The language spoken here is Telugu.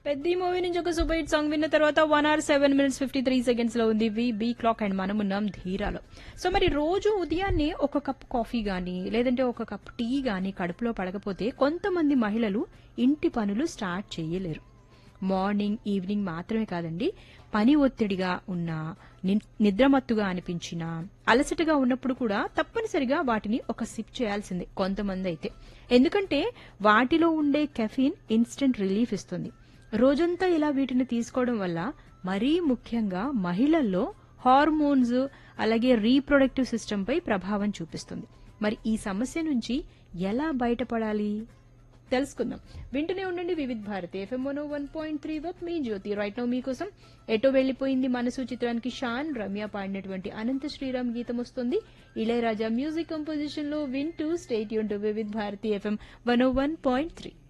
పెద్ద మూవీ నుంచి ఒక సూపర్ హిట్ సాంగ్ విన్న తర్వాత one hour seven minutes fifty three seconds లో ఉంది వి బీ క్లాక్ అండ్ మనం ఉన్నాం ధీరాలో సో మరి రోజు ఉదయాన్నే ఒక కప్ కాఫీ గానీ లేదంటే ఒక కప్ టీ గానీ కడుపులో పడకపోతే కొంతమంది మహిళలు ఇంటి పనులు స్టార్ట్ చేయలేరు మార్నింగ్ ఈవినింగ్ మాత్రమే కాదండి పని ఒత్తిడిగా ఉన్న ని- నిద్రమత్తుగా అనిపించినా అలసటగా ఉన్నప్పుడు కూడా తప్పనిసరిగా వాటిని ఒక సిప్ చేయాల్సిందే కొంతమంది అయితే ఎందుకంటే వాటిలో ఉండే కెఫీన్ ఇన్స్టెంట్ రిలీఫ్ ఇస్తుంది రోజంతా ఇలా వీటిని తీసుకోవడం వల్ల మరీ ముఖ్యంగా మహిళల్లో హార్మోన్స్ అలాగే రీప్రొడక్టివ్ సిస్టమ్ పై ప్రభావం చూపిస్తుంది మరి ఈ సమస్య నుంచి ఎలా బయటపడాలి తెలుసుకుందాం వింటూనే ఉండండి Vividh Bharati FM one one point three with me Jyothi right no మీకోసం ఎటో వెళ్లిపోయింది మనసు చిత్రానికి షాన్ రమ్య పాడినటువంటి అనంత శ్రీరామ్ గీతం వస్తుంది ఇళయరాజా మ్యూజిక్ కంపోజిషన్ లో వింటూ స్టేట్ యూన్ to Vividh Bharati FM one one point three